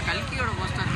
கல்கியோட poster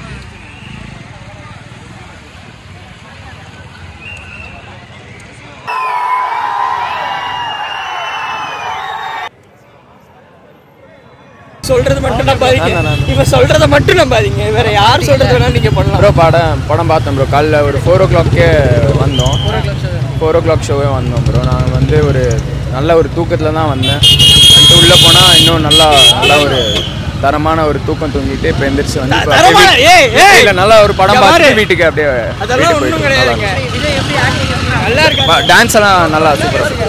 சொல்றது மட்டும் நம்பாதீங்க இவ சொல்றத மட்டும் நம்பாதீங்க வேற யார் சொல்றது வேணா நீங்க பண்ணலாம் ப்ரோ படம் படம் பார்த்தோம் ப்ரோ காலைல ஒரு ஃபோர் ஓ கிளாக்கே வந்தோம் ஃபோர் ஓ கிளாக் ஷோவே வந்தோம் ப்ரோ நான் வந்து ஒரு நல்ல ஒரு தூக்கத்தில் தான் வந்தேன் வந்துட்டு உள்ளே போனால் இன்னும் நல்லா நல்லா ஒரு தரமான ஒரு தூக்கம் தூங்கிட்டு இப்போ எந்திரிச்சு வந்து இப்போ அப்படியே தரமான- ஏய், ஏய். இல்ல நல்லா ஒரு படம் இங்க பார்த்து பாரு. வீட்டுக்கு அப்படியே அதெல்லாம் வீட்டுக்கு ஒண்ணும் போயிட்டு கிடையாதுங்க நல்லா இருக்கு டான்ஸ் எல்லாம் நல்லா சூப்பராக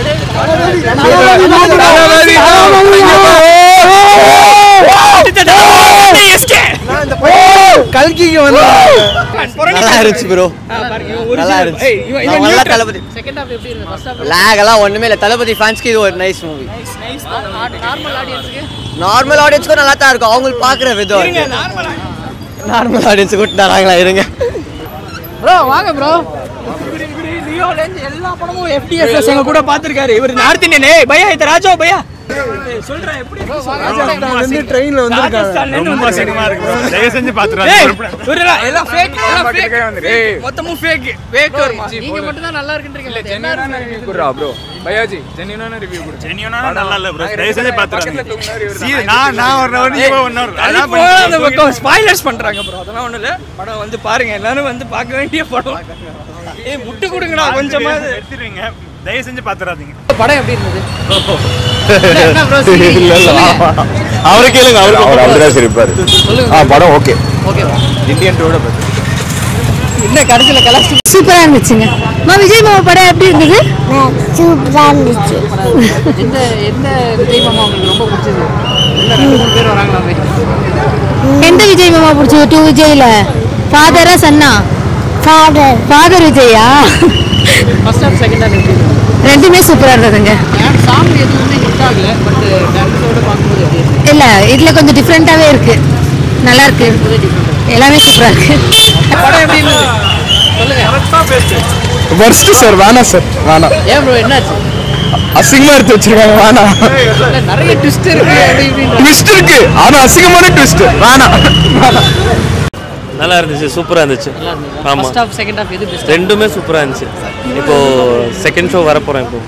கல்கிக்கு வந்து நல்லா இருந்துச்சு ப்ரோ நல்லா இருந்துச்சு நல்லா தளபதி செகண்ட் ஹாஃப் எப்படி இருக்கு ஃபர்ஸ்ட் ஹாஃப் லேக் எல்லாம் ஒண்ணுமே இல்லை தளபதி ஃபேன்ஸ்க்கு இது ஒரு நைஸ் மூவி நைஸ் நார்மல் ஆடியன்ஸ்க்கு நார்மல் ஆடியன்ஸ்க்கும் நல்லா தான் இருக்கும் அவங்களுக்கு பார்க்குற விதம் இருக்கு நார்மல் ஆடியன்ஸ் கூட்டு தராங்களா இருங்க ப்ரோ வாங்க ப்ரோ லியோல இருந்து எல்லா படமும் எஃப்டிஎஸ் எங்க கூட பாத்துருக்காரு இவர் நார்த் இந்தியன் ஏய் பையா இது ராஜா பையா சொல்றேன் எப்படி வந்து ட்ரெயின்ல ரொம்ப சினிமா இருக்கு bro. தயவு செஞ்சு பாத்துறாங்க எல்லாம் fake, எல்லாம் fake. ஏய். மொத்தமும் fake. fake வருமா? நீங்க மட்டும் தான் நல்லா இருக்குன்றீங்க ஜென்யூனான ரிவ்யூ கொடுறா ப்ரோ பயாஜி ஜென்யூனான ரிவ்யூ கொடு ஜெனியூனா நல்லா இல்ல ப்ரோ தயவு செஞ்சு பக்கத்துல பாத்துறாங்க தூங்குனாரு இவரு. See, நான் நான் ஒரு hour, நீ ஒரு hour. அது அதான் போல அந்த பண்ணி- பக்கம் ஸ்பாய்லர்ஸ் பண்றாங்க ப்ரோ அதெல்லாம் ஒண்ணும் இல்ல படம் வந்து பாருங்க எல்லாரும் வந்து பார்க்க வேண்டிய படம் ஏய் முட்டு கொடுங்கடா கொஞ்சமா எடுத்துருவீங்க தயவு செஞ்சு பாத்துறாதீங்க படம் எப்படி இருந்தது அவரை கேளுங்க அவருக்கு அவர் அப்படிதான் சிரிப்பாரு ஆ படம் ஓகே ஓகே இந்தியன் டூட பத்தி என்ன கடைசியில கலாச்சி சூப்பரா இருந்துச்சுங்க மா விஜய் மாமா படம் எப்படி இருந்தது சூப்பரா இருந்துச்சு எந்த எந்த விஜய் மாமா உங்களுக்கு ரொம்ப பிடிச்சது என்ன ரெண்டு மூணு பேர் வராங்களாமே எந்த விஜய் மாமா பிடிச்சது டூ விஜய்ல ஃபாதரா சன்னா ஃபாதர் ஃபாதர் விஜயா ஃபர்ஸ்ட் ஹாஃப் செகண்ட் ஹாஃப் எப்படி இருந்தது ரெண்டுமே சூப்பரா இருந்ததுங்க சாங் எதுவுமே ஹிட் ஆகல பட் டான்ஸோட பார்க்கும்போது எப்படி இருந்தது இல்ல இதுல கொஞ்சம் டிஃப்ரெண்டாவே இருக்கு நல்லா இருக்கு எல்லாமே சூப்பரா இருக்கு படம் எப்படி இருந்தது சொல்லுங்க வர்ஸ்ட் சார் வேணாம் சார் வேணாம் ஏன் ப்ரோ என்னாச்சு அசிங்கமா எடுத்து வச்சிருக்காங்க வேணாம் இல்ல, நிறைய ட்விஸ்ட் இருக்கு அப்படி இப்படின்ற ட்விஸ்ட் இருக்கு ஆனா அசிங்கமான ட்விஸ்ட் வேணாம் நல்லா இருந்துச்சு சூப்பராக இருந்துச்சு ஆமாம் ஃபர்ஸ்ட் ஹாஃப் செகண்ட் ஹாஃப் எது பெஸ்ட் ரெண்டுமே சூப்பராக இருந்துச்சு இப்போ செகண்ட் ஷோ வரப்போகிறேன் இப்போ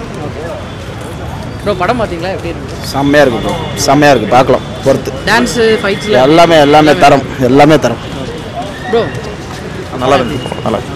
ப்ரோ படம் பாத்தீங்களா எப்படி இருந்தது செம்மையா இருக்கு bro. செம்மையா இருக்கு பார்க்கலாம் பொறுத்து டான்ஸ் ஃபைட்ஸ்ல எல்லாமே எல்லாமே தரம் எல்லாமே தரம் ப்ரோ நல்லா இருக்கு நல்லா இருக்கு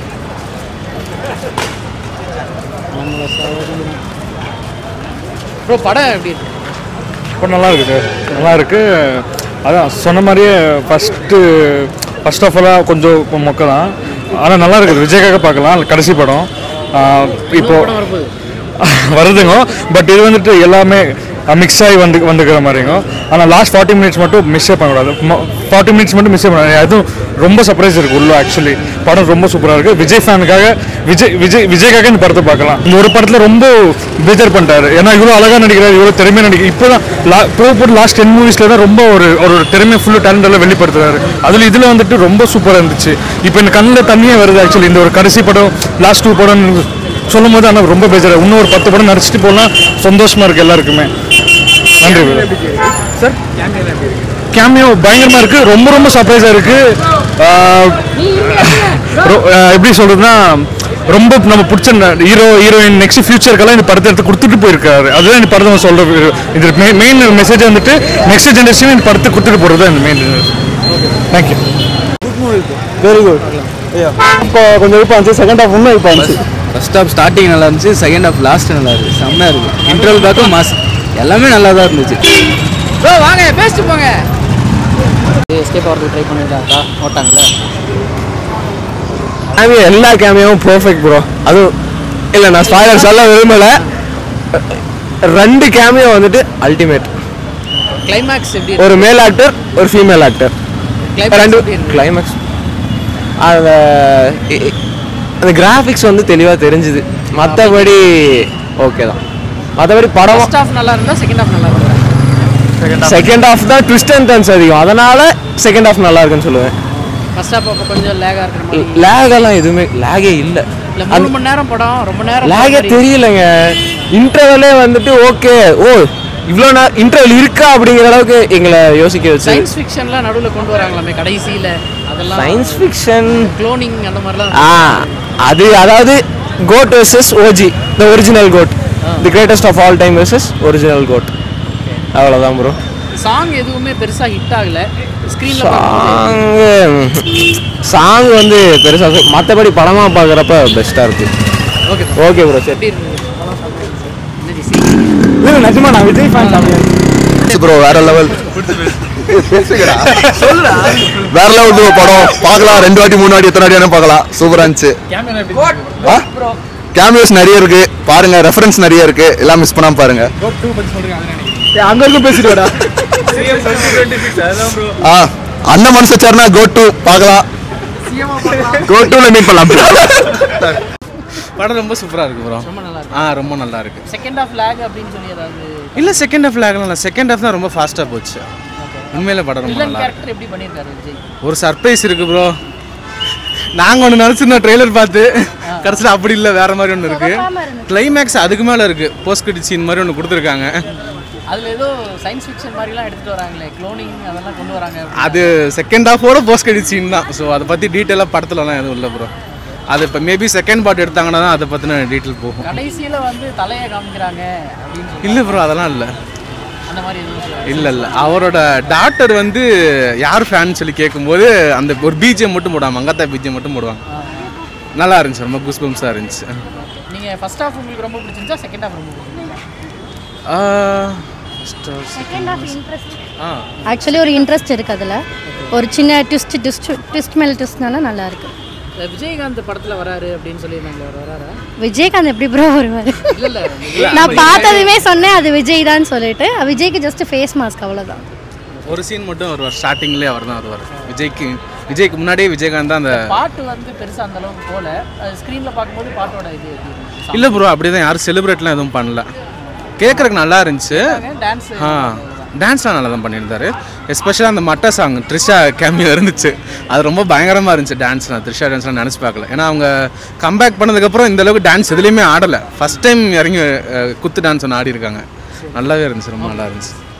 ப்ரோ படம் எப்படி இருக்கு இப்போ நல்லா இருக்கு சார் நல்லா இருக்கு அதான் சொன்ன மாதிரியே ஃபஸ்ட்டு ஃபர்ஸ்ட் ஆஃப் ஆலாக கொஞ்சம் மொக்க தான் ஆனால் நல்லா இருக்குது விஜய்க்காக பார்க்கலாம் கடைசி படம் ஆஹ் இப்போ படம் வரப்போகுது வருதுங்க பட் இது வந்துட்டு எல்லாமே மிக்ஸ் ஆகி வந்து வந்துக்கிற மாதிரிங்க ஆனால் லாஸ்ட் ஃபார்ட்டி மினிட்ஸ் மட்டும் மிஸ்ஸே பண்ணக்கூடாது ஃபார்ட்டி மினிட்ஸ் மட்டும் மிஸ்ஸே பண்ண அதுவும் ரொம்ப சர்ப்ரைஸ் இருக்குது உள்ள ஆக்சுவலி படம் ரொம்ப சூப்பராக இருக்குது விஜய் ஃபேனுக்காக விஜய் விஜய் விஜய்க்காக இந்த படத்தை பார்க்கலாம் இந்த ஒரு படத்தில் ரொம்ப பேஜர் பண்ணிட்டாரு ஏன்னா இவ்வளோ அழகாக நடிக்கிறார் இவ்வளோ திறமையாக நடிக்க இப்போ தான் லா ப்ரோ போட்டு லாஸ்ட் டென் மூவிஸில் தான் ரொம்ப ஒரு ஒரு திறமை ஃபுல்லு டேலண்ட் எல்லாம் வெளிப்படுத்துறாரு அதில் இதில் வந்துட்டு ரொம்ப சூப்பராக இருந்துச்சு இப்போ இந்த கண்ணில் தண்ணியே வருது ஆக்சுவலி இந்த ஒரு கடைசி படம் லாஸ்ட் டூ படம் சொல்லும் போது ஆனால் ரொம்ப பேசுகிற இன்னும் ஒரு பத்து படம் நடிச்சிட்டு போகலாம் சந்தோஷமா இருக்கு எல்லாருக்குமே நன்றி சார் கேமியோ பயங்கரமா இருக்கு ரொம்ப ரொம்ப சர்ப்ரைஸா இருக்கு ஆஹ், ரொ- ஆஹ், எப்படி சொல்றதுன்னா ரொம்ப நம்ம பிடிச்ச ஹீரோ ஹீரோயின் நெக்ஸ்ட் ஃபியூச்சருக்கெல்லாம் இந்த படத்தை எடுத்து கொடுத்துட்டு போயிருக்காரு அதுதான் இந்த படத்தை நான் சொல்ற இது மெயின் மெசேஜ் வந்துட்டு நெக்ஸ்ட் ஜென்ரேஷன் இந்த படத்தை கொடுத்துட்டு போறது தான் இந்த மெயின் தேங்க்யூ வெரி குட் இப்போ கொஞ்சம் இப்போ இருந்துச்சு செகண்ட் ஹாஃப் இன்னும் இப்போ இருந்துச்சு ஃபர்ஸ்ட் ஹாஃப் ஸ்டார்டிங் நல்லா இருந்துச்சு செகண்ட் ஹாஃப் லாஸ்ட் நல்லா இருக்கு செம்மையா இருக்கு இன்டர்வல் பேக்கும் மாஸ் எல்லாமே நல்லா தான் இருந்துச்சு ப்ரோ வாங்க பேசிட்டு போங்க எஸ்கேப் ஆகிறதுக்கு ட்ரை பண்ணிட்டாக்கா ஓட்டாங்கல்ல கேமியோ எல்லா கேமியோவும் பர்ஃபெக்ட் ப்ரோ அதுவும் இல்லை நான் ஸ்பாய்லர் சொல்ல விரும்பல ரெண்டு கேமியோ வந்துட்டு அல்டிமேட் கிளைமேக்ஸ் எப்படி ஒரு மேல் ஆக்டர் ஒரு ஃபீமேல் ஆக்டர் Climax ரெண்டு எப்படி இருந்துச்சு? கிளைமேக்ஸ் அந்த இ- இ- அந்த கிராஃபிக்ஸ் வந்து தெளிவாக தெரிஞ்சுது மற்றபடி ஓகே தான் மற்றபடி படம் ஃபர்ஸ்ட் ஹாஃப் நல்லா இருந்தா செகண்ட் ஹாஃப் நல்லா இருந்தா செகண்ட் ஹாஃப் தான் ட்விஸ்ட் அண்ட் டர்ன்ஸ் அதிகம் அதனால செகண்ட் ஹாஃப் நல்லா இருக்குன்னு சொல்லுவேன் ஃபர்ஸ்ட் ஹாஃப் அப்போ கொஞ்சம் லேகா இருக்கிற மாதிரி லேக் எல்லாம் எதுவுமே லேகே இல்லை இல்ல மூணு மணி நேரம் படம் ரொம்ப நேரம் லேகே தெரியலங்க இன்டர்வலே வந்துட்டு ஓகே ஓ இவ்வளோ நேரம் இன்டர்வல் இருக்கா அப்படிங்கிற அளவுக்கு எங்களை யோசிக்க வச்சு சயின்ஸ் ஃபிக்ஷன்லாம் நடுவில் கொண்டு வராங்களாமே கடைசியில் அதெல்லாம் சயின்ஸ் ஃபிக்ஷன் க்ளோனிங் அந்த மாதிரிலாம் ஆ அது அதாவது GOAT versus OG the original GOAT the greatest of all time versus original GOAT அவ்வளோதான் ப்ரோ சாங் எதுவுமே பெருசா ஹிட் ஆகல ஸ்க்ரீனில் சாங் சாங் வந்து பெருசாக மற்றபடி படமாக பார்க்குறப்ப பெஸ்ட்டாக இருக்கு ஓகே ஓகே ப்ரோ சரி எப்படி இருந்தது இல்லை நிஜமா நான் விஜய் ஃபேன் ப்ரோ வேற லெவல் வேற லெவல் ப்ரோ படம் பார்க்கலாம் ரெண்டு வாட்டி மூணு வாட்டி எத்தனை வாட்டி வேணா பார்க்கலாம் சூப்பரா இருந்துச்சு கேமியோஸ் நிறைய இருக்கு பாருங்க ரெஃபரன்ஸ் நிறைய இருக்கு எல்லாம் மிஸ் பண்ணாம பாருங்க அங்கே இருக்கும் பேசிட்டு ஆ அண்ணன் மனசு வச்சாருன்னா கோ டூ பார்க்கலாம் கோ டூல மீட் பண்ணலாம் படம் ரொம்ப சூப்பராக இருக்கு ப்ரோ ரொம்ப நல்லா இருக்கு ஆ ரொம்ப நல்லா இருக்கு செகண்ட் ஆஃப் லேக் அப்படின்னு சொல்லி ஏதாவது இல்லை செகண்ட் ஹாஃப் லேக்லாம் இல்லை செகண்ட் ஹாஃப் தான் ரொம்ப ஃபாஸ்ட்டாக போச்சு உண்மையில படம் ரொம்ப வில்லன் நல்லா இருக்கு கேரக்டர் எப்படி பண்ணியிருக்காரு விஜய் ஒரு சர்ப்ரைஸ் இருக்கு ப்ரோ நாங்கள் ஒன்று நினச்சிருந்தோம் ட்ரெய்லர் பார்த்து கடைசியில் அப்படி இல்லை வேற மாதிரி ஒன்று இருக்கு கிளைமேக்ஸ் அதுக்கு மேலே இருக்கு போஸ்ட் கிரெடிட் சீன் மாதிரி ஒன்று கொடுத்துருக்காங்க அதுல ஏதோ சயின்ஸ் ஃபிக்ஷன் மாதிரிலாம் எடுத்துட்டு வராங்களே க்ளோனிங் அதெல்லாம் கொண்டு வராங்க அது செகண்ட் ஹாஃபோட போஸ்ட் கிரெடிட் சீன் தான் ஸோ அதை பற்றி டீட்டெயிலாக படத்துலலாம் எதுவும் இல்லை ப்ரோ அது இப்போ மேபி செகண்ட் பார்ட் எடுத்தாங்கன்னா தான் அதை பற்றின டீட்டெயில் போகும் கடைசியில வந்து தலையை காமிக்கிறாங்க அப்படின்னு சொல்லி இல்லை ப்ரோ அதெல்லாம் இல்லை அந்த மாதிரி எதுவும் சொல்லுவாங்க இல்லை இல்லை அவரோட டாக்டர் வந்து யார் ஃபேன் சொல்லி கேட்கும்போது அந்த ஒரு பிஜிஎம் மட்டும் போடுவாங்க மங்காத்தா பிஜிஎம் மட்டும் போடுவாங்க நல்லா இருந்துச்சு ரொம்ப குஸ் பம்ஸாக இருந்துச்சு நீங்க ஃபர்ஸ்ட் ஹாஃப் உங்களுக்கு ரொம்ப பிடிச்சிருந்தா செகண்ட் ஹாஃப் ரொம்ப பிடிச்சிருந்தா ஆ ஆக்சுவலி ஒரு இன்ட்ரெஸ்ட் இருக்கு அதில் ஒரு சின்ன ட்விஸ்ட் ட்விஸ்ட் ட்விஸ்ட் மேல் ட்விஸ்ட்னால நல்லா இருக்கு விஜயகாந்த் படத்துல வராரு அப்படின்னு சொல்லியிருந்தாங்க அவர் வராரா விஜயகாந்த் எப்படி ப்ரோ வருவார் இல்ல இல்ல நான் பார்த்ததுமே சொன்னேன் அது விஜய் தான் சொல்லிட்டு விஜய்க்கு ஜஸ்ட் ஃபேஸ் மாஸ்க் அவ்வளோதான் ஒரு சீன் மட்டும் வருவார் ஸ்டார்டிங்லேயே அவர் தான் வருவார் விஜய்க்கு விஜய்க்கு முன்னாடியே விஜயகாந்த் தான் அந்த பாட்டு வந்து பெருசா அந்த அளவுக்கு போல ஸ்க்ரீன்ல பார்க்கும்போது பாட்டோட இது எப்படி இருந்துச்சு இல்லை ப்ரோ அப்படி தான் யாரும் செலிப்ரேட்லாம் எதுவும் பண்ணல கேட்குறதுக்கு நல்லா இருந்துச்சு டான்ஸ் ஆ டான்ஸ்லாம் நல்லா தான் பண்ணியிருந்தாரு எஸ்பெஷலாக அந்த மட்ட சாங் த்ரிஷா கேமியோ இருந்துச்சு அது ரொம்ப பயங்கரமாக இருந்துச்சு டான்ஸ்லாம் த்ரிஷா டான்ஸ்லாம் நினச்சி பார்க்கல ஏன்னா அவங்க கம்பேக் பண்ணதுக்கப்புறம் இந்த அளவுக்கு டான்ஸ் எதுலேயுமே ஆடலை ஃபஸ்ட் டைம் இறங்கி அஹ், குத்து டான்ஸ் ஒன்று ஆடி இருக்காங்க நல்லாவே இருந்துச்சு ரொம்ப நல்லா இருந்துச்சு